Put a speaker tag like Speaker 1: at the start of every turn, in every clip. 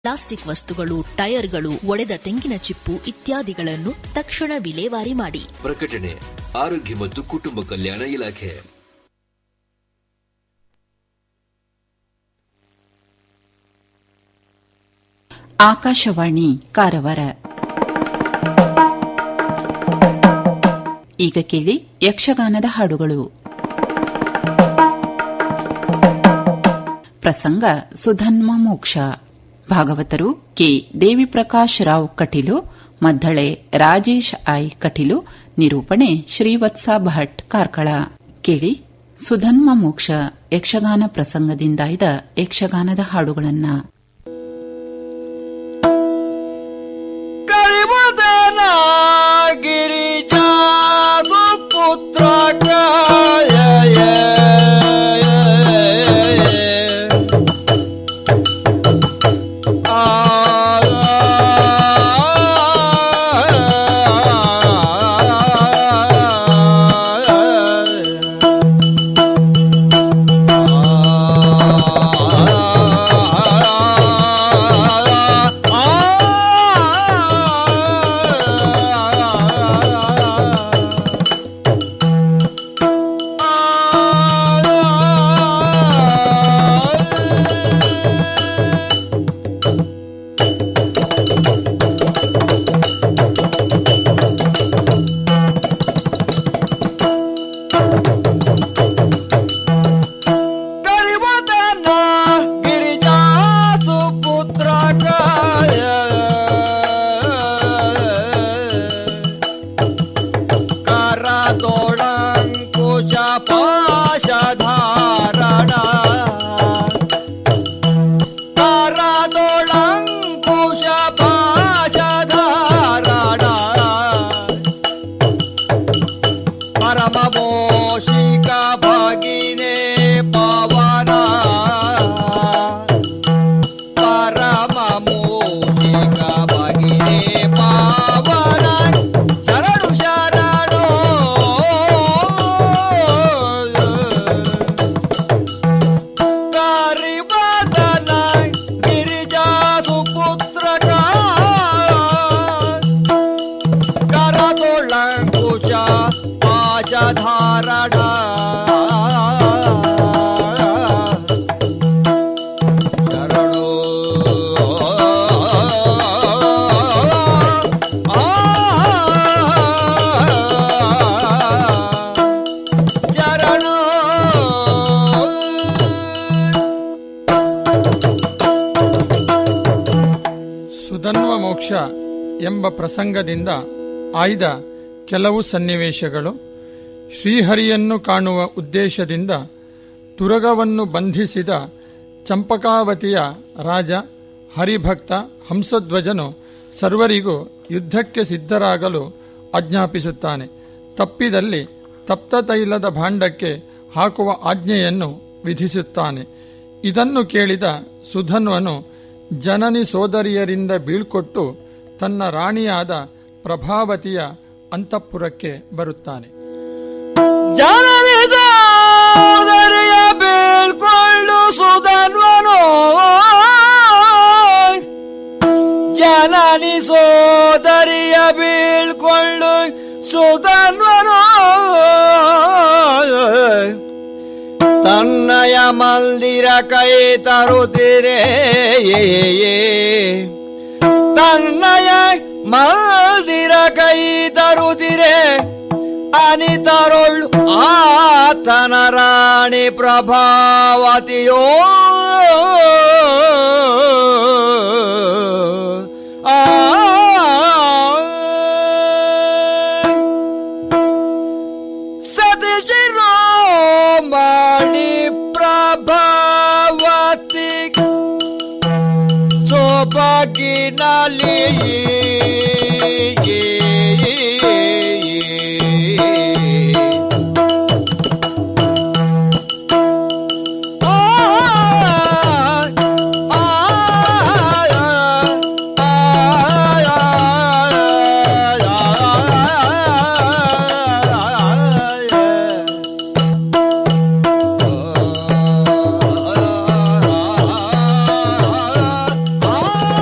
Speaker 1: Plastic ವಸ್ತುಗಳು ಟೈರ್ಗಳು ಒಡೆದ ತೆಂಗಿನ ಚಿಪ್ಪು ಇತ್ಯಾದಿಗಳನ್ನು ತಕ್ಷಣ ವಿಲೇವಾರಿ ಮಾಡಿ
Speaker 2: ಪ್ರಕಟಣೆ ಆರೋಗ್ಯ ಮತ್ತು ಕುಟುಂಬ ಕಲ್ಯಾಣ ಇಲಾಖೆ
Speaker 3: ಆಕಾಶವಾಣಿ ಕಾರವಾರ ಈಗ ಕೇಳಿ ಯಕ್ಷಗಾನದ ಹಾಡುಗಳು ಪ್ರಸಂಗ ಸುಧನ್ಮ ಮೋಕ್ಷ ಭಾಗವತರು ಕೆ ದೇವಿಪ್ರಕಾಶ್ ರಾವ್ ಕಟೀಲು ಮದ್ದಳೆ ರಾಜೇಶ್ ಐ ಕಟೀಲು ನಿರೂಪಣೆ ಶ್ರೀವತ್ಸ ಭಟ್ ಕಾರ್ಕಳ ಕೇಳಿ ಸುಧನ್ಮ ಮೋಕ್ಷ ಯಕ್ಷಗಾನ ಪ್ರಸಂಗದಿಂದಾಯ್ದ ಯಕ್ಷಗಾನದ ಹಾಡುಗಳನ್ನ
Speaker 4: ಕರಿಮದನ ಗಿರಿಜಾದು ಪುತ್ರ ಕಾಯ ಕರಿಮದನ ಗಿರಿಜಾದು ಪುತ್ರ ಕಾಯ ಕರದೊಳಂಕುಶ ಪಾಶಧಾರಣ ಕರದೊಳಂಕುಶ ಪಾಶಧಾರಣ ಪರಮಮೋಷಿಕ ಭಗಿನೇ ಪವನ ಪರಮಮೋಷಿಕ ಭಗಿನೇ ಪವನ ಶರಣು ಶರಣು ಕರಿಬದನ ಗಿರಿಜಾ ಸುಪುತ್ರ ಕರದೊಳಂಕುಶ ಪಾಶಧಾರಣ ಶರಣು ಶರಣು
Speaker 5: ಸುಧನ್ವ ಮೋಕ್ಷ ಎಂಬ ಪ್ರಸಂಗದಿಂದ ಆಯ್ದ ಕೆಲವು ಸನ್ನಿವೇಶಗಳು ಶ್ರೀಹರಿಯನ್ನು ಕಾಣುವ ಉದ್ದೇಶದಿಂದ ತುರಗವನ್ನು ಬಂಧಿಸಿದ ಚಂಪಕಾವತಿಯ ರಾಜ ಹರಿಭಕ್ತ ಹಂಸಧ್ವಜನು ಸರ್ವರಿಗೂ ಯುದ್ಧಕ್ಕೆ ಸಿದ್ಧರಾಗಲು ಆಜ್ಞಾಪಿಸುತ್ತಾನೆ ತಪ್ಪಿದಲ್ಲಿ ತಪ್ತ ತೈಲದ ಭಾಂಡಕ್ಕೆ ಹಾಕುವ ಆಜ್ಞೆಯನ್ನು ವಿಧಿಸುತ್ತಾನೆ ಇದನ್ನು ಕೇಳಿದ ಸುಧನ್ವನು ಜನನಿ ಸೋದರಿಯರಿಂದ ಬೀಳ್ಕೊಟ್ಟು ತನ್ನ ರಾಣಿಯಾದ ಪ್ರಭಾವತಿಯ ಅಂತಃಪುರಕ್ಕೆ ಬರುತ್ತಾನೆ
Speaker 4: ಜನನಿ ಸೋದರಿಯ ಬೀಳ್ಕೊಂಡು ಸುಧನ್ವನು ಜನನಿ ಸೋದರಿಯ ಬೀಳ್ಕೊಂಡು ಸುಧನ್ವನು ತನ್ನಯ ಮಂದಿರ ಕೈ ತರುತ್ತಿರೇ ತನ್ನಯ ಮಂದಿರ ಕೈ ತರುತ್ತಿರೆ ಅನಿತರೊಳ್ಳು ಆತನ ರಾಣಿ ಪ್ರಭಾವತಿಯೋ ಆ ಸತಿಶಿರೋಮಣಿ ಪ್ರಭಾವತಿ ಸೊಬಗಿನಲ್ಲಿ ಆ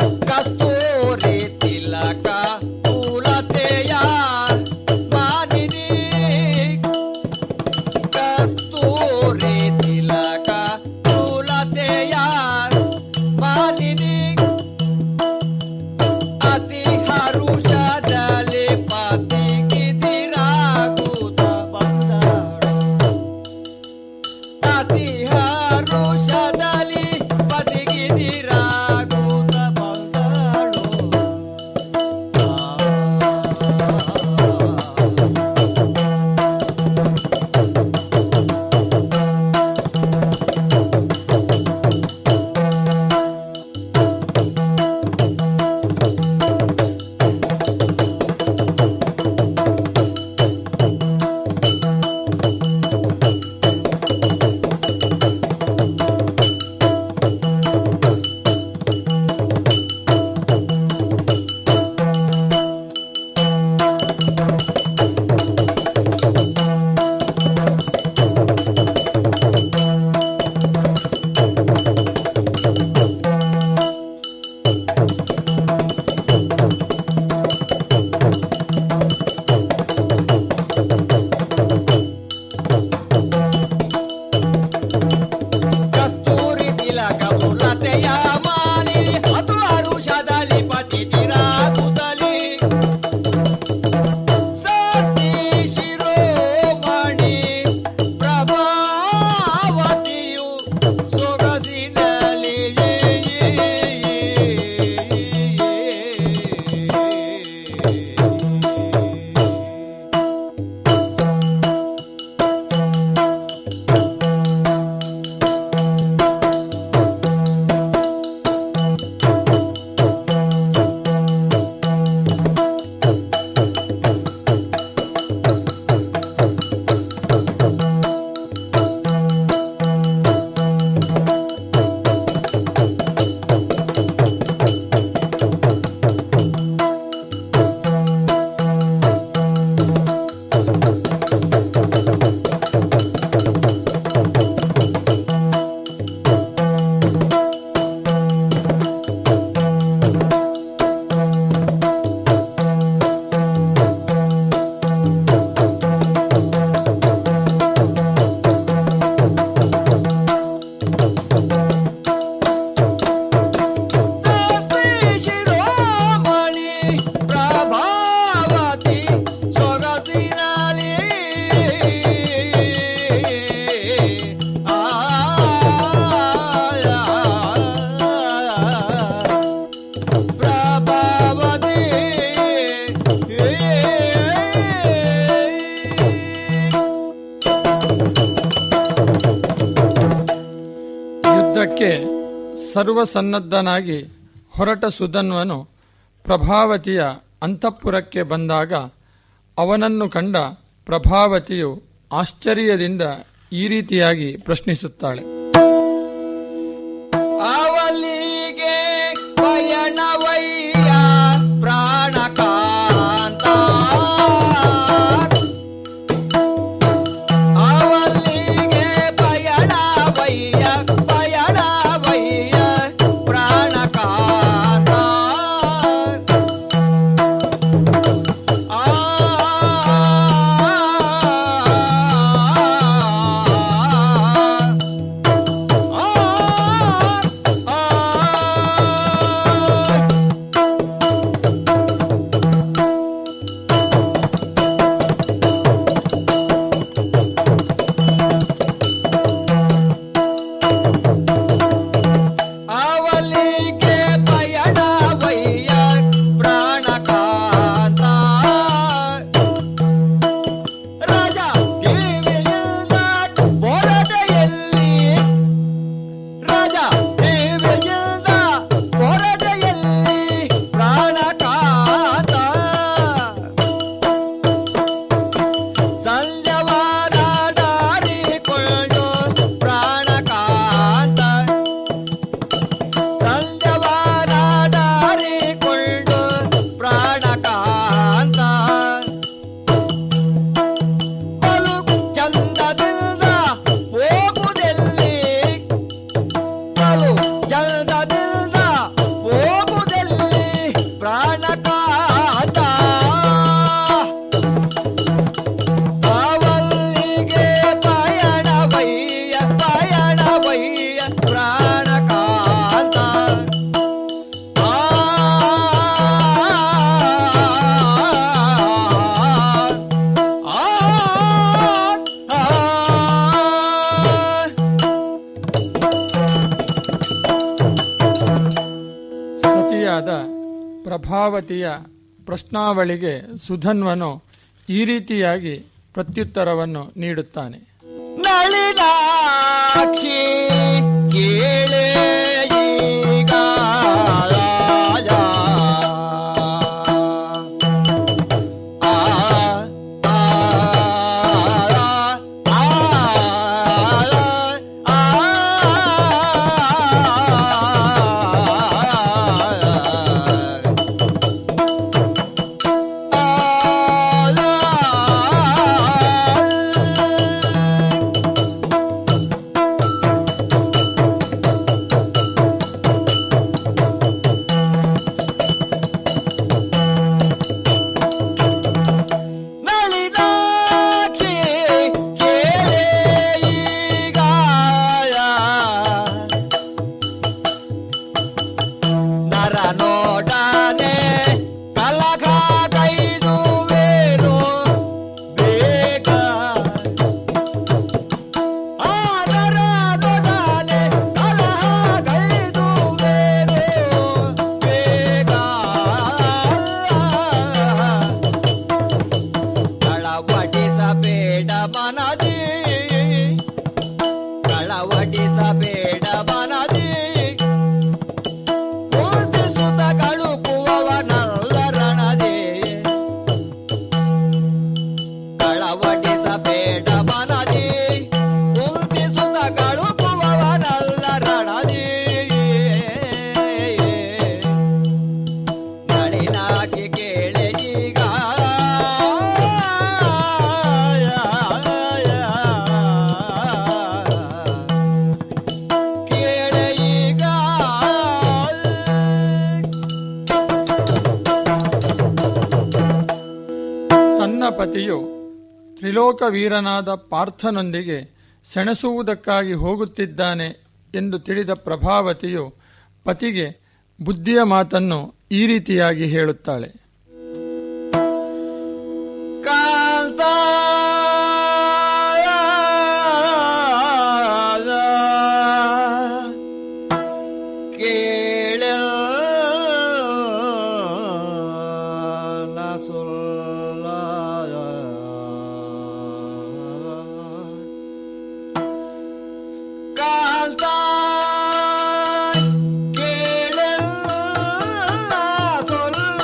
Speaker 4: ಕಸ್ತೂರಿ ತಿಲಕ ಕುಲತೆಯ ಮಾನಿನಿ ಕಸ್ತೂರಿ ತಿಲಕ ಕುಲತೆಯ ಮಾನಿನಿ ಅತಿ ಹರುಷದಲ್ಲಿ ಪತಿಗಿದಿರಾಗುತ್ತ ಬಂದಳು ಅತಿ ಹರುಷದಲ್ಲಿ ಪತಿಗಿದಿರಾಗುತ್ತ ಬಂದಳು ಕಸ್ತೂರಿ ತಿಲಕ ಉಲ್ಲತೆಯ ಮಾನಿ ಅದು ಹರುಷದಲ್ಲಿ ಪತಿಗಿರಾಗುತ್ತಲಿ ಸತಿ ಶಿರೋಮಣಿ ಪ್ರಭಾವತಿಯು ಸೊಗಸಿನಲ್ಲಿ ಸತಿ ಶಿರೋಮಣಿ ಪ್ರಭಾವತಿ ಸೊಗಸಿನಲ್ಲಿ ಆ ಪ್ರಭಾವತಿ
Speaker 5: ಯುದ್ಧಕ್ಕೆ ಸರ್ವಸನ್ನದ್ಧನಾಗಿ ಹೊರಟ ಸುಧನ್ವನು ಪ್ರಭಾವತಿಯ ಅಂತಃಪುರಕ್ಕೆ ಬಂದಾಗ ಅವನನ್ನು ಕಂಡ ಪ್ರಭಾವತಿಯು ಆಶ್ಚರ್ಯದಿಂದ ಈ ರೀತಿಯಾಗಿ ಪ್ರಶ್ನಿಸುತ್ತಾಳೆ
Speaker 4: ಅವಲಿಗೆ ಪಯಣವಯ್ಯ ಪ್ರಾಣಕಾಂತ ಅವಲಿಗೆ ಪಯಣವಯ್ಯ ಪಯಣವಯ್ಯ ಪ್ರಾಣಕಾಂತ ಆ
Speaker 5: ಪ್ರಭಾವತಿಯ ಪ್ರಶ್ನಾವಳಿಗೆ ಸುಧನ್ವನು ಈ ರೀತಿಯಾಗಿ ಪ್ರತ್ಯುತ್ತರವನ್ನು ನೀಡುತ್ತಾನೆ
Speaker 4: ನಳಿನಾಕ್ಷಿ ಕೇಳೆ ಈಗ ಆ, ಆ, ಆ, ಆ, ನಳಿನಾಕ್ಷಿ ಕೇಳೆ ಈಗ ನರ ನೋಡನೆ ಕಲಗ ಕೈದುವೇನು ಬೇಗ ಆ ನರ ನೋಡನೆ ಕಲಹ ಕೈದುವೇನು ಬೇಗ ಕಳವಡಿಸಬೇಡ ಮನದಿ ಕಳವಡಿಸಬೇಡ ಮನದಿ ಪೂಜಿಸುತ್ತ ಕಳುಕುವವನಲ್ಲ ರಣದಿ ಕಳವಡಿಸಬೇಡ ಮನದಿ ಪೂಜಿಸುತ್ತ ಕಳುಕುವವನಲ್ಲ ರಣದಿ ನಳಿನಾಕ್ಷಿ ಕೇಳೆ ಈಗ ಕೇಳೆ ಈಗ
Speaker 5: ತನ್ನ ಪತಿಯು ತ್ರಿಲೋಕ ವೀರನಾದ ಪಾರ್ಥನೊಂದಿಗೆ ಸೆಣಸುವುದಕ್ಕಾಗಿ ಹೋಗುತ್ತಿದ್ದಾನೆ ಎಂದು ತಿಳಿದ ಪ್ರಭಾವತಿಯು ಪತಿಗೆ ಬುದ್ಧಿಯ ಮಾತನ್ನು ಈ ರೀತಿಯಾಗಿ ಹೇಳುತ್ತಾಳೆ
Speaker 4: ಕಾಂತ ಕೇಳ ಸುಲ್ಲ ಕಾಂತ ಕೇಳ ಸುಲ್ಲ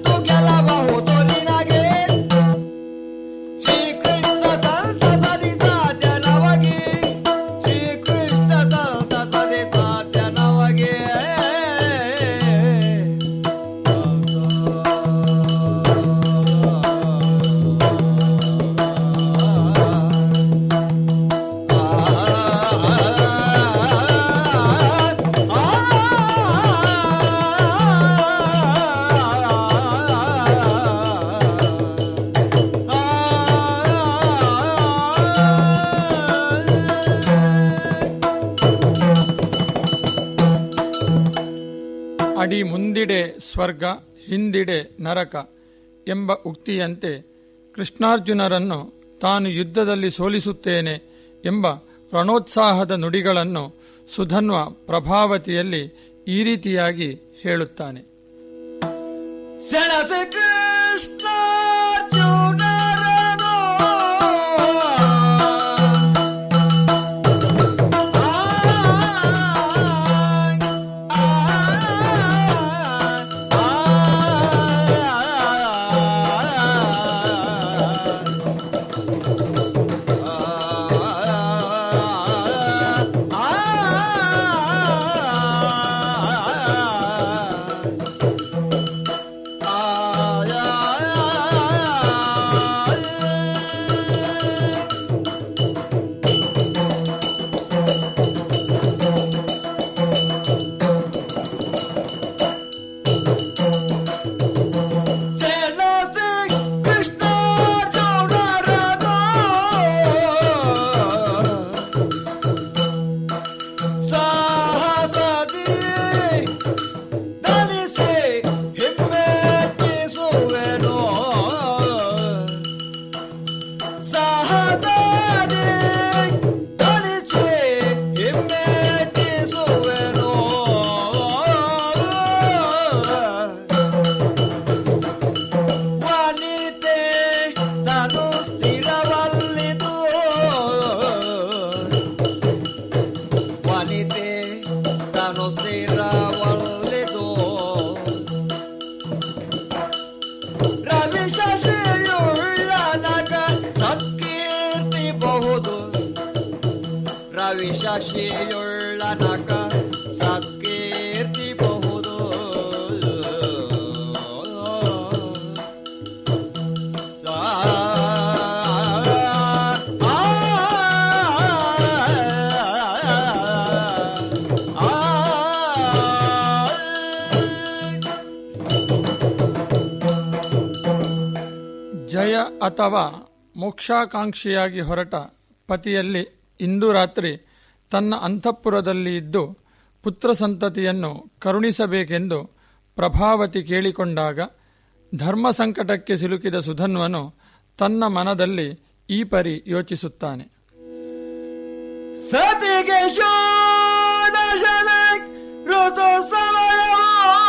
Speaker 4: ಶ್ರೀಕೃಷ್ಣ ಸಂತ ಸದಿತ
Speaker 5: ನಡಿ ಮುಂದಿಡೆ ಸ್ವರ್ಗ ಹಿಂದಿಡೆ ನರಕ ಎಂಬ ಉಕ್ತಿಯಂತೆ ಕೃಷ್ಣಾರ್ಜುನರನ್ನು ತಾನು ಯುದ್ಧದಲ್ಲಿ ಸೋಲಿಸುತ್ತೇನೆ ಎಂಬ ರಣೋತ್ಸಾಹದ ನುಡಿಗಳನ್ನು ಸುಧನ್ವ ಪ್ರಭಾವತಿಯಲ್ಲಿ ಈ ರೀತಿಯಾಗಿ ಹೇಳುತ್ತಾನೆ
Speaker 4: ಸೆಣಸೆ ಕೃಷ್ಣಾರ್ಜುನರನು ಸೆಣಸೆ ಕೃಷ್ಣಾರ್ಜುನರನು ಸಾಹಸದಿ ದಲಿಸಿ ಹಿಮ್ಮೆಟ್ಟಿಸುವೆನು ಸಾಹಸದಿ ದಲಿಸಿ ಹಿಮ್ಮೆಟ್ಟಿಸುವೆನು ವನಿತೆ ತನು ಸ್ಥಿರವಲ್ಲಿದು ವನಿತೆ ತನು ಸ್ಥಿರವಲ್ಲಿದು ರವಿ ಶಶಿಯುಳ್ಳ ನಗ ಸತ್ಕೀರ್ತಿ ಬಹುದು ರವಿ ಶಶಿಯುಳ್ಳ ನಗ ಸತ್ಕೀರ್ತಿ ಬಹುದು
Speaker 5: ಜಯ ಅಥವಾ ಮೋಕ್ಷಾಕಾಂಕ್ಷಿಯಾಗಿ ಹೊರಟ ಪತಿಯಲ್ಲಿ ಇಂದು ರಾತ್ರಿ ತನ್ನ ಅಂತಃಪುರದಲ್ಲಿ ಇದ್ದು ಪುತ್ರ ಸಂತತಿಯನ್ನು ಕರುಣಿಸಬೇಕೆಂದು ಪ್ರಭಾವತಿ ಕೇಳಿಕೊಂಡಾಗ ಧರ್ಮ ಸಂಕಟಕ್ಕೆ ಸಿಲುಕಿದ ಸುಧನ್ವನು ತನ್ನ ಮನದಲ್ಲಿ ಈ ಪರಿ ಯೋಚಿಸುತ್ತಾನೆ
Speaker 4: ಸತಿಗೆ ಷೋಡಶನ ಋತು ಸಮಯವೋ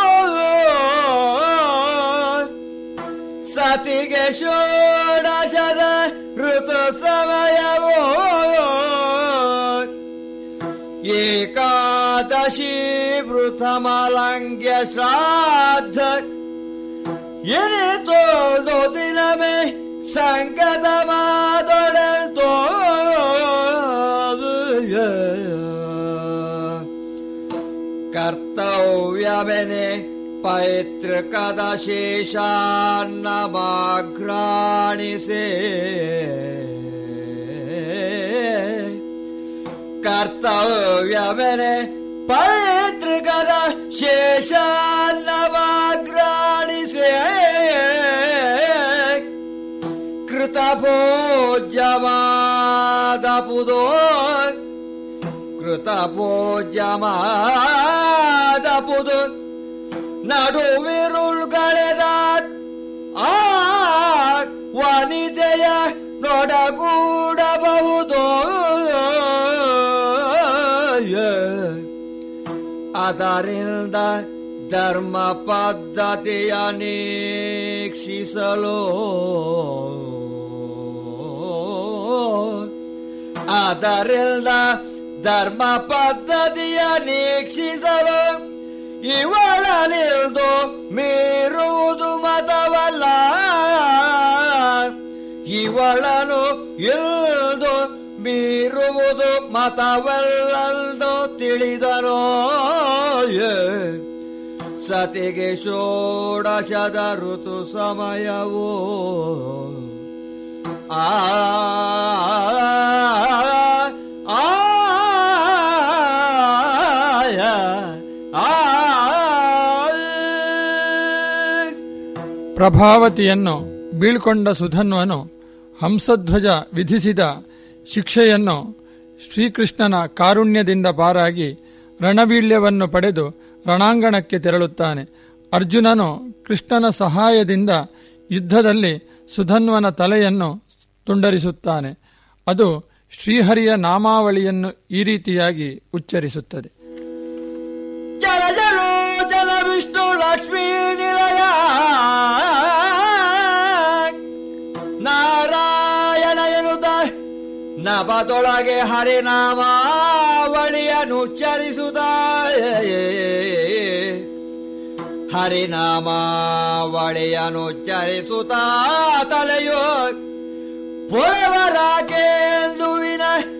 Speaker 4: ಸತಿಗೆ ಷೋಡಶದ ಋತು ಸಮಯವೋ ಏಕಾದಶಿ ವೃಥಮಲಂಗ್ಯ ಶ್ರಾದ್ದ ಎನಿತೋದು ದಿನಮೇ ಸಂಗದ ಮಾದೊಡಲ್ತೋ ಕರ್ತವ್ಯವೆನೆ ಪೈತೃಕದ ಶೇಷಾನ್ನಮಾಘ್ರಾಣಿಸೆ ಕರ್ತವ್ಯವೆನೆ ಪೈತೃಕದ ಶೇಷಾನ್ನಮಾಘ್ರಾಣಿಸೆ ಕೃತಭೋಜ್ಯವಾದಪುದೋ ಕೃತಭೋಜ್ಯಮಾದಪುದು ನಡುವಿರುಳ್ಗಳೆದ ಆ ವನಿತೆಯ ನೊಡಗೂಡಬಹುದು ಅದರಿಂದ ಧರ್ಮ ಪದ್ಧತಿಯ ನೀಕ್ಷಿಸಲು ಅದರಿಂದ ಧರ್ಮ ಪದ್ಧತಿಯ ನೀಕ್ಷಿಸಲು ಇವಳಲಿಲ್ದು ಮೀರುವುದು ಮತವಲ್ಲ ಇವಳನು ಇಲ್ದು ಮೀರುವುದು ಮತವಲ್ಲಂದು ತಿಳಿದನೋ ಏ. ಸತಿಗೆ ಷೋಡಶದ ಋತು ಸಮಯವೋ ಆ ಆ
Speaker 5: ಪ್ರಭಾವತಿಯನ್ನು ಬೀಳ್ಕೊಂಡ ಸುಧನ್ವನು ಹಂಸಧ್ವಜ ವಿಧಿಸಿದ ಶಿಕ್ಷೆಯನ್ನು ಶ್ರೀಕೃಷ್ಣನ ಕಾರುಣ್ಯದಿಂದ ಪಾರಾಗಿ ರಣವೀಳ್ಯವನ್ನು ಪಡೆದು ರಣಾಂಗಣಕ್ಕೆ ತೆರಳುತ್ತಾನೆ ಅರ್ಜುನನು ಕೃಷ್ಣನ ಸಹಾಯದಿಂದ ಯುದ್ಧದಲ್ಲಿ ಸುಧನ್ವನ ತಲೆಯನ್ನು ತುಂಡರಿಸುತ್ತಾನೆ ಅದು ಶ್ರೀಹರಿಯ ನಾಮಾವಳಿಯನ್ನು ಈ ರೀತಿಯಾಗಿ ಉಚ್ಚರಿಸುತ್ತದೆ
Speaker 4: ಜಲ ಜಲೋ ಜಲ ವಿಷ್ಣು ಲಕ್ಷ್ಮೀ ನಿಲಯ ನಾರಾಯಣ ಎನ್ನುತ್ತ ನಭದೊಳಗೆ ಹರಿನಾಮಾವಳಿಯನ್ನು ಉಚ್ಚರಿಸುತ್ತ ಹರಿನಾಮಾವಳಿಯನ್ನು ಉಚ್ಚರಿಸುತ್ತ ತಲೆಯೋ ಪೊಳೆವರಾಕೆಂದುವಿನ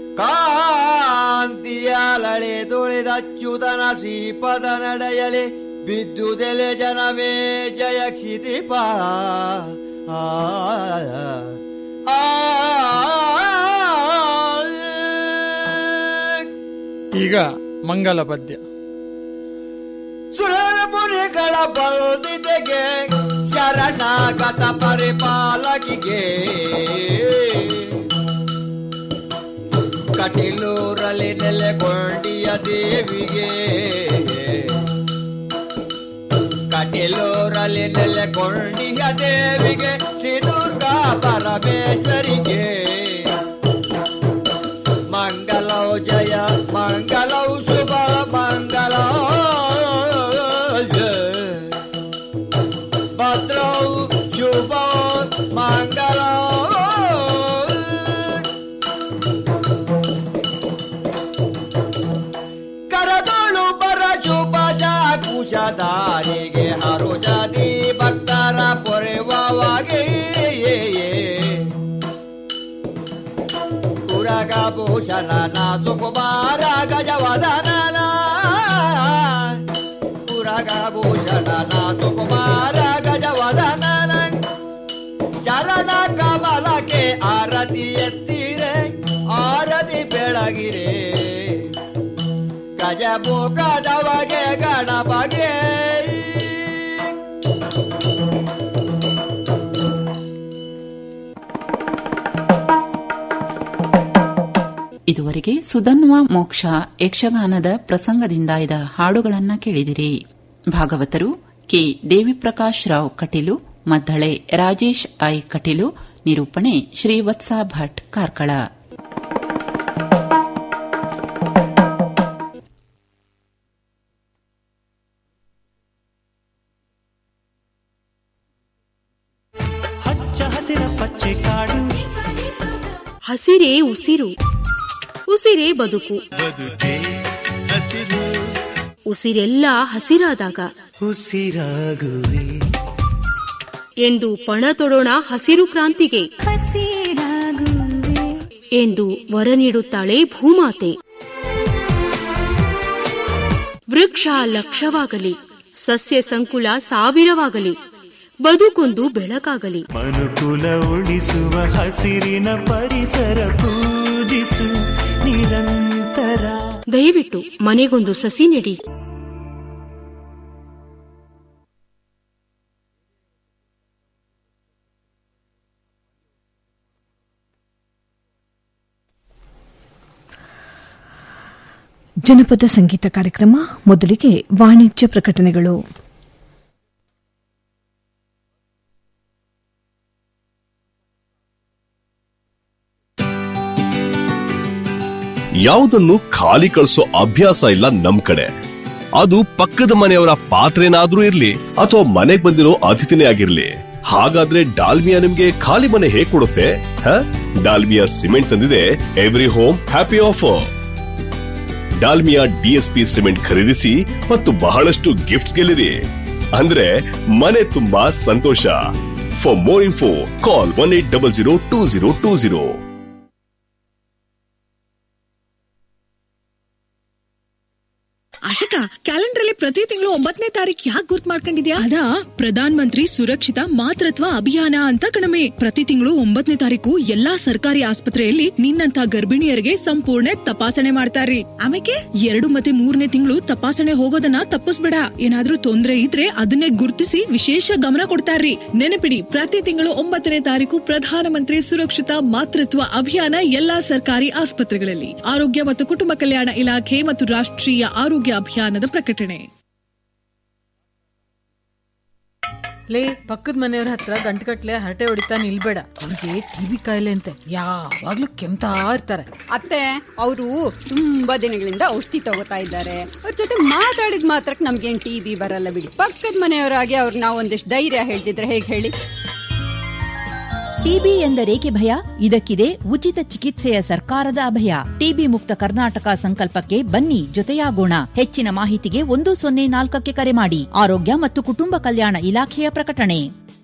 Speaker 4: ಕಾಂತಿಯಾಲಳೆ ತುಳಿದಚ್ಯುತನ ಶ್ರೀಪದ ನಡೆಯಲಿ ಬಿದ್ದುದೆಲೆ ಜನಮೇ ಜಯ ಕ್ಷಿತಿಪ ಆ, ಆ,
Speaker 5: ಈಗ ಮಂಗಲ ಪದ್ಯ
Speaker 4: ಸುರರ ಮುನಿಗಳ ಬಲ್ದಿದೆಗೆ ಶರಣಾಗತ ಪರಿಪಾಲಕಿಗೆ ಕಟಿಲೂರಲ್ಲಿ ನೆಲೆಗೊಂಡಿಯ ದೇವಿಗೆ ಕಟಿಲೂರಲ್ಲಿ ನೆಲೆಗೊಂಡಿಯ ದೇವಿಗೆ ಶ್ರೀ ದುರ್ಗಾ ಪರಮೇಶ್ವರಿಗೆ ಮಂಗಲೌ ಜಯ ಮಂಗಲೌ ಶುಭ ಮಂಗಲೌ ಜಯ. ಭದ್ರೌ ಶುಭ ಮಂಗಲೌ ಕರದೋಳು ಬರ ಶುಭ ಕುಶಧಾರಿಗೆ ಹರು ಜಾತಿ ಭಕ್ತರ ಪೊರೆವಾಗೆ ಪುರಗಭೂಷಣ ಸುಕುಮಾರ ಗಜವದನ ಪುರಗಭೂಷಣ ಸುಕುಮಾರ ಗಜವದನ ಚರಣ ಕಮಲಕ್ಕೆ ಆರತಿ ಎತ್ತಿರೆ ಆರತಿ ಬೆಳಗಿರೆ ಗಜಮುಖದವಗೆ ಗಣಪಗೆ
Speaker 3: ಇದುವರೆಗೆ ಸುಧನ್ವ ಮೋಕ್ಷ ಯಕ್ಷಗಾನದ ಪ್ರಸಂಗದಿಂದಾಯ್ದ ಹಾಡುಗಳನ್ನ ಕೇಳಿದಿರಿ ಭಾಗವತರು ಕೆ ದೇವಿಪ್ರಕಾಶ್ ರಾವ್ ಕಟೀಲು ಮದ್ದಳೆ ರಾಜೇಶ್ ಐ ಕಟೀಲು ನಿರೂಪಣೆ ಶ್ರೀವತ್ಸ ಭಟ್ ಕಾರ್ಕಳ
Speaker 6: ಹಚ್ಚ ಹಸಿರ ಪಚ್ಚೆ ಕಾಡು
Speaker 7: ಹಸಿರೇ ಉಸಿರು ಉಸಿರೇ ಬದುಕು
Speaker 6: ಬದುಕೆ ಹಸಿರು
Speaker 7: ಉಸಿರೆಲ್ಲ ಹಸಿರಾದಾಗ
Speaker 6: ಉಸಿರಾಗುವೆ
Speaker 7: ಎಂದು ಪಣ ತೊಡೋಣ ಹಸಿರು ಕ್ರಾಂತಿಗೆ ಎಂದು ವರ ನೀಡುತ್ತಾಳೆ ಭೂಮಾತೆ ವೃಕ್ಷ ಲಕ್ಷವಾಗಲಿ ಸಸ್ಯ ಸಂಕುಲ ಸಾವಿರವಾಗಲಿ ಬದುಕೊಂದು ಬೆಳಕಾಗಲಿ
Speaker 6: ಮನುಕುಲ ಉಳಿಸುವ ಹಸಿರಿನ ಪರಿಸರ ಪೂಜಿಸು ನಿರಂತರ
Speaker 7: ದಯವಿಟ್ಟು ಮನೆಗೊಂದು ಸಸಿ ನೆಡಿ
Speaker 8: ಜನಪದ ಸಂಗೀತ ಕಾರ್ಯಕ್ರಮ ಮೊದಲಿಗೆ ವಾಣಿಜ್ಯ ಪ್ರಕಟಣೆಗಳು
Speaker 9: ಯಾವುದನ್ನು ಖಾಲಿ ಕಳಿಸೋ ಅಭ್ಯಾಸ ಇಲ್ಲ ನಮ್ ಕಡೆ ಅದು ಪಕ್ಕದ ಮನೆಯವರ ಪಾತ್ರೆನಾದ್ರೂ ಇರ್ಲಿ ಅಥವಾ ಮನೆಗ್ ಬಂದಿರೋ ಅತಿಥಿನೇ ಆಗಿರ್ಲಿ ಹಾಗಾದ್ರೆ ಡಾಲ್ಮಿಯಾ ನಿಮ್ಗೆ ಖಾಲಿ ಮನೆ ಹೇಗ್ ಕೊಡುತ್ತೆ ಹ? ಡಾಲ್ಮಿಯಾ ಸಿಮೆಂಟ್ ತಂದಿದೆ every home happy offer Dalmia DSP cement ಖರೀದಿಸಿ ಮತ್ತು ಬಹಳಷ್ಟು ಗಿಫ್ಟ್ಸ್ ಗೆಲ್ಲಿರಿ ಅಂದ್ರೆ ಮನೆ ತುಂಬಾ ಸಂತೋಷ for more info call one eight double zero two zero two zero
Speaker 10: Ashika calendar ಅಲ್ಲಿ ಪ್ರತಿ ತಿಂಗಳು ಒಂಬತ್ತನೇ ತಾರೀಕು ಯಾಕೆ ಗುರ್ತ್ ಮಾಡ್ಕೊಂಡಿದ್ಯಾ ಅದಾ ಪ್ರಧಾನ ಮಂತ್ರಿ ಸುರಕ್ಷಿತ ಮಾತೃತ್ವ ಅಭಿಯಾನ ಅಂತ ಕಣಮೆ ಪ್ರತಿ ತಿಂಗಳು ಒಂಬತ್ತನೇ ತಾರೀಕು ಎಲ್ಲಾ ಸರ್ಕಾರಿ ಆಸ್ಪತ್ರೆಯಲ್ಲಿ ನಿನ್ನಂತ ಗರ್ಭಿಣಿಯರಿಗೆ ಸಂಪೂರ್ಣ ತಪಾಸಣೆ ಮಾಡ್ತಾರ್ರಿ ಆಮೇಲೆ ಎರಡು ಮತ್ತೆ ಮೂರನೇ ತಿಂಗಳು ತಪಾಸಣೆ ಹೋಗೋದನ್ನ ತಪ್ಪಿಸ್ಬೇಡ ಏನಾದ್ರೂ ತೊಂದ್ರೆ ಇದ್ರೆ ಅದನ್ನೇ ಗುರ್ತಿಸಿ ವಿಶೇಷ ಗಮನ ಕೊಡ್ತಾರ್ರಿ ನೆನಪಿಡಿ ಪ್ರತಿ ತಿಂಗಳು ಒಂಬತ್ತನೇ ತಾರೀಕು ಪ್ರಧಾನ ಮಂತ್ರಿ ಸುರಕ್ಷಿತ ಮಾತೃತ್ವ ಅಭಿಯಾನ ಎಲ್ಲಾ ಸರ್ಕಾರಿ ಆಸ್ಪತ್ರೆಗಳಲ್ಲಿ ಆರೋಗ್ಯ ಮತ್ತು ಕುಟುಂಬ ಕಲ್ಯಾಣ ಇಲಾಖೆ ಮತ್ತು ರಾಷ್ಟ್ರೀಯ ಆರೋಗ್ಯ ಅಭಿಯಾನದ ಪ್ರಕಟಣೆ
Speaker 11: ಲೇ ಪಕ್ಕದ ಮನೆಯವ್ರ ಹತ್ರ ಗಂಟುಗಟ್ಲೆ ಹರಟೆ ಹೊಡಿತಾ ನಿಲ್ಬೇಡ ಅವ್ರಿಗೆ ಟಿವಿ ಕಾಯಿಲೆ ಅಂತೆ ಯಾವಾಗ್ಲೂ ಕೆಮ್ತಾ ಇರ್ತಾರೆ
Speaker 12: ಅತ್ತೆ ಅವರು ತುಂಬಾ ದಿನಗಳಿಂದ ಔಷಧಿ ತಗೋತಾ ಇದ್ದಾರೆ ಅವ್ರ ಜೊತೆ ಮಾತಾಡಿದ ಮಾತ್ರಕ್ಕೆ ನಮ್ಗೇನ್ ಟಿ ಬಿ ಬರಲ್ಲ ಬಿಡಿ ಪಕ್ಕದ ಮನೆಯವರಾಗಿ ಅವ್ರಿಗೆ ನಾವು ಒಂದಿಷ್ಟು ಧೈರ್ಯ ಹೇಳ್ತಿದ್ರೆ ಹೇಗೆ ಹೇಳಿ
Speaker 13: ಟಿಬಿ ಎಂದರೇಕೆ ಭಯ ಇದಕ್ಕಿದೆ ಉಚಿತ ಚಿಕಿತ್ಸೆಯ ಸರ್ಕಾರದ ಅಭಯ ಟಿಬಿ ಮುಕ್ತ ಕರ್ನಾಟಕ ಸಂಕಲ್ಪಕ್ಕೆ ಬನ್ನಿ ಜೊತೆಯಾಗೋಣ ಹೆಚ್ಚಿನ ಮಾಹಿತಿಗೆ ಒಂದು ಸೊನ್ನೆ ನಾಲ್ಕಕ್ಕೆ ಕರೆ ಮಾಡಿ ಆರೋಗ್ಯ ಮತ್ತು ಕುಟುಂಬ ಕಲ್ಯಾಣ ಇಲಾಖೆಯ ಪ್ರಕಟಣೆ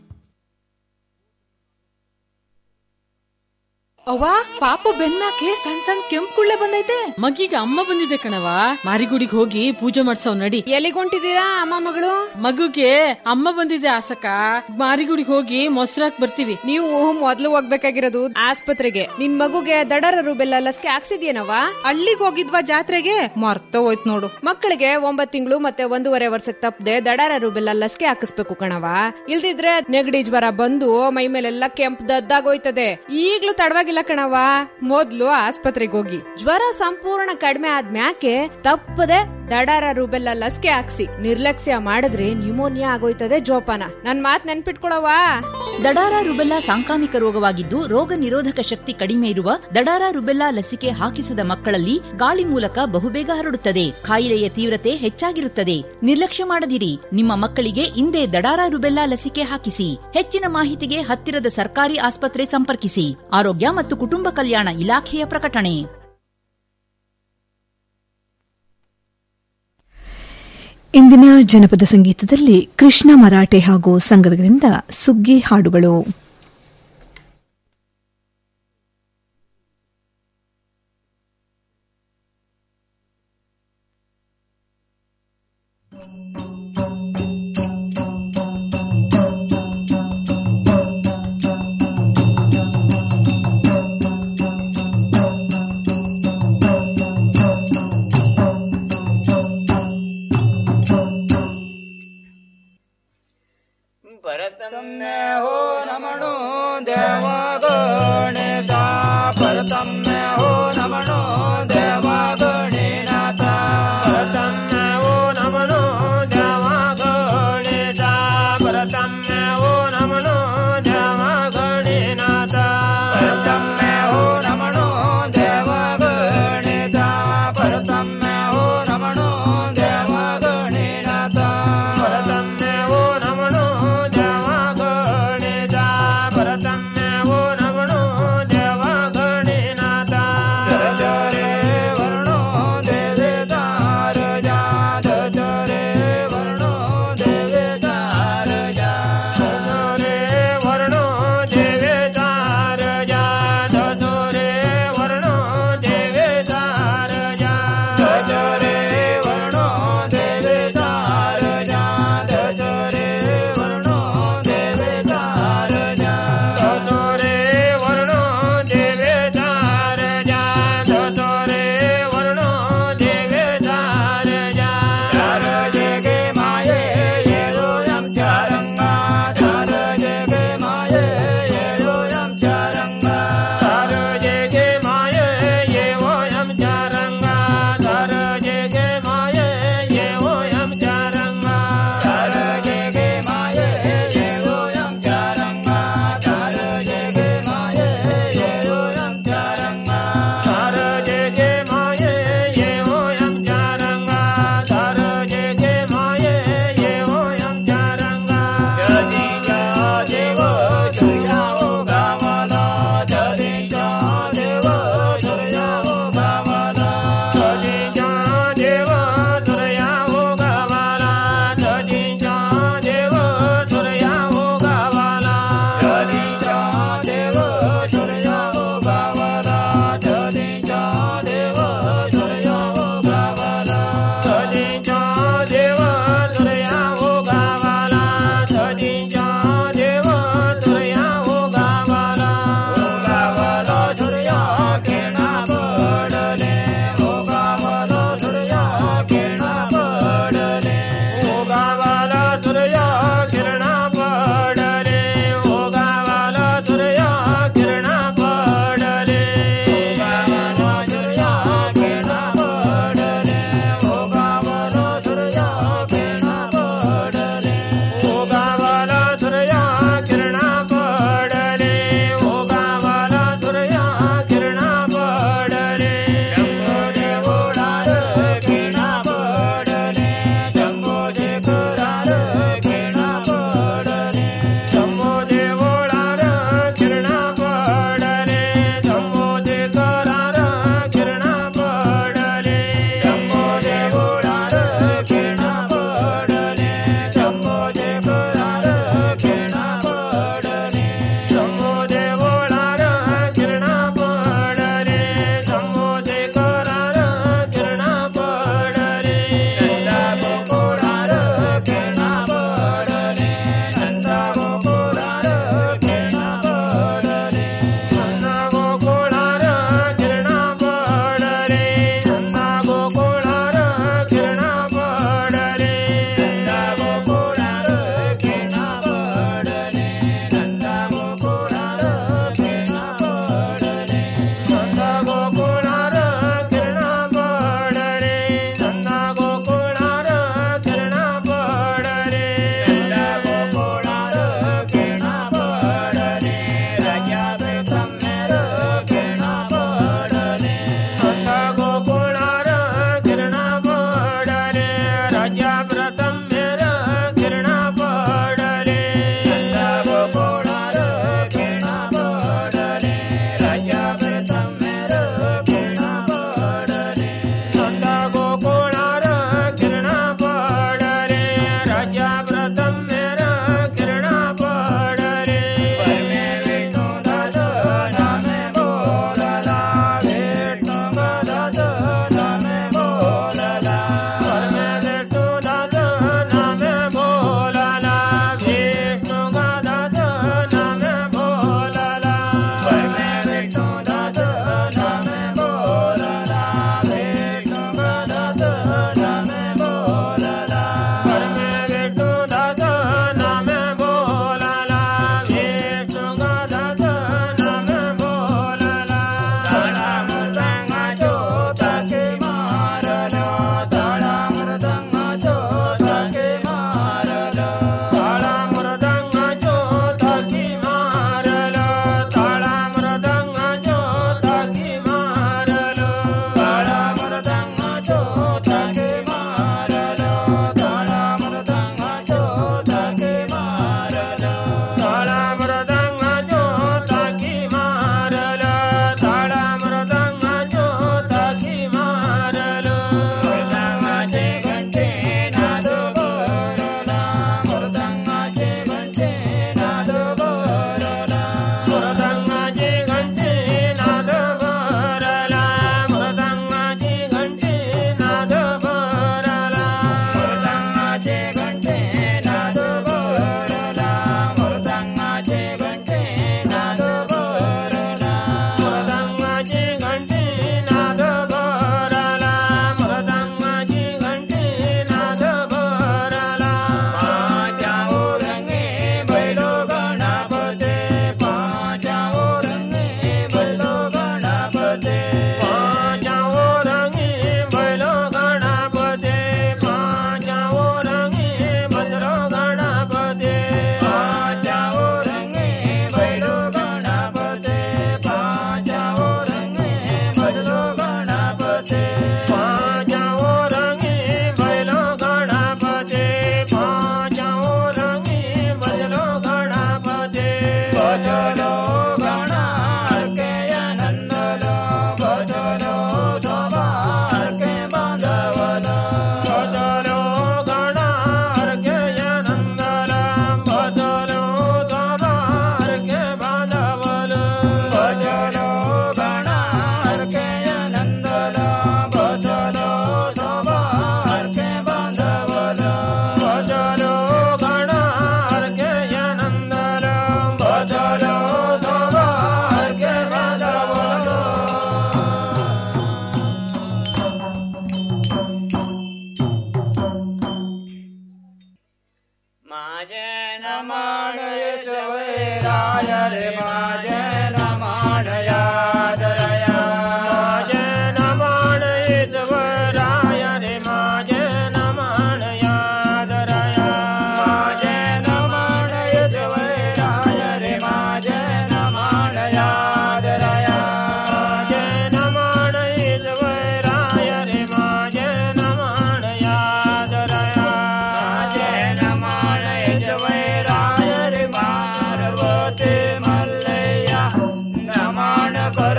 Speaker 11: ಅವ್ವ ಪಾಪ ಬೆನ್ನಾಕೆ ಸಣ್ಣ ಸಣ್ಣ ಕೆಂಪು ಕುಳ್ಳೆ ಬಂದೈತೆ ಮಗಿಗೆ ಅಮ್ಮ ಬಂದಿದೆ ಕಣವ ಮಾರಿಗುಡಿಗೆ ಹೋಗಿ ಪೂಜೆ ಮಾಡ್ಸವ್ ನಡಿ
Speaker 12: ಎಲ್ಲಿಗೊಂಟಿದ್ದೀರಾ ಅಮ್ಮ ಮಗಳು
Speaker 11: ಮಗುಗೆ ಅಮ್ಮ ಬಂದಿದೆ ಆಸಕ ಮಾರಿಗುಡಿಗೆ ಹೋಗಿ ಮೊಸರಾಕ್ ಬರ್ತೀವಿ
Speaker 14: ನೀವು ಮೊದ್ಲು ಹೋಗ್ಬೇಕಾಗಿರೋದು ಆಸ್ಪತ್ರೆಗೆ ನಿನ್ ಮಗುಗೆ ದಡರ ರುಬೆಲ್ಲ ಲಸಿಕೆ ಹಾಕ್ಸಿದ್ಯೇನವ
Speaker 10: ಅಲ್ಲಿಗೆ ಹೋಗಿದ್ವಾ ಜಾತ್ರೆಗೆ ಮರ್ತ ಹೋಯ್ತು ನೋಡು
Speaker 14: ಮಕ್ಕಳಿಗೆ ಒಂಬತ್ ತಿಂಗಳು ಮತ್ತೆ ಒಂದೂವರೆ ವರ್ಷಕ್ಕೆ ತಪ್ಪದೆ ದಡರ ರುಬೆಲ್ಲ ಲಸಿಕೆ ಹಾಕಿಸ್ಬೇಕು ಕಣವ ಇಲ್ದಿದ್ರೆ ನೆಗಡಿ ಜ್ವರ ಬಂದು ಮೈ ಮೇಲೆಲ್ಲ ಕೆಂಪು ದದ್ದಾಗೋಯ್ತದೆ ಈಗ್ಲೂ ತಡವಾಗಿಲ್ಲ ಕಣವ ಮೊದ್ಲು ಆಸ್ಪತ್ರೆಗೆ ಹೋಗಿ ಜ್ವರ ಸಂಪೂರ್ಣ ಕಡಿಮೆ ಆದ್ಮ್ಯಾಕೆ ತಪ್ಪದೆ ದಡಾರ ರುಬೆಲ್ಲ ಲಸಿಕೆ ಹಾಕ್ಸಿ ನಿರ್ಲಕ್ಷ್ಯ ಮಾಡಿದ್ರೆ ನ್ಯೂಮೋನಿಯಾ ಆಗೋಯ್ತದೆ ಜೋಪಾನ ನನ್ ಮಾತ್ ನೆನ್ಪಿಟ್ಕೊಳವ
Speaker 13: ದಡಾರ ರುಬೆಲ್ಲಾ ಸಾಂಕ್ರಾಮಿಕ ರೋಗವಾಗಿದ್ದು ರೋಗ ನಿರೋಧಕ ಶಕ್ತಿ ಕಡಿಮೆ ಇರುವ ದಡಾರ ರುಬೆಲ್ಲಾ ಲಸಿಕೆ ಹಾಕಿಸದ ಮಕ್ಕಳಲ್ಲಿ ಗಾಳಿ ಮೂಲಕ ಬಹುಬೇಗ ಹರಡುತ್ತದೆ ಕಾಯಿಲೆಯ ತೀವ್ರತೆ ಹೆಚ್ಚಾಗಿರುತ್ತದೆ ನಿರ್ಲಕ್ಷ್ಯ ಮಾಡದಿರಿ ನಿಮ್ಮ ಮಕ್ಕಳಿಗೆ ಇಂದೇ ದಡಾರ ರುಬೆಲ್ಲಾ ಲಸಿಕೆ ಹಾಕಿಸಿ ಹೆಚ್ಚಿನ ಮಾಹಿತಿಗೆ ಹತ್ತಿರದ ಸರ್ಕಾರಿ ಆಸ್ಪತ್ರೆ ಸಂಪರ್ಕಿಸಿ ಆರೋಗ್ಯ ಮತ್ತು ಕುಟುಂಬ ಕಲ್ಯಾಣ ಇಲಾಖೆಯ ಪ್ರಕಟಣೆ
Speaker 8: ಇಂದಿನ ಜನಪದ ಸಂಗೀತದಲ್ಲಿ ಕೃಷ್ಣ ಮರಾಠೆ ಹಾಗೂ ಸಂಗಡಗಳಿಂದ ಸುಗ್ಗಿ ಹಾಡುಗಳು
Speaker 4: ಭರತಮ್ಮೆ ಹೋ ನಮಣೋ ದೇವ ಗಣೇಶ ಭರತಮ್ಮೆ ಹೋ ನಮಣೋ ದೇವ ಗಣೇನಾಥ ಭರತಮ್ಮೆ ಹೋ ನಮಣೋ ದೇವ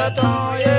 Speaker 4: दतो ये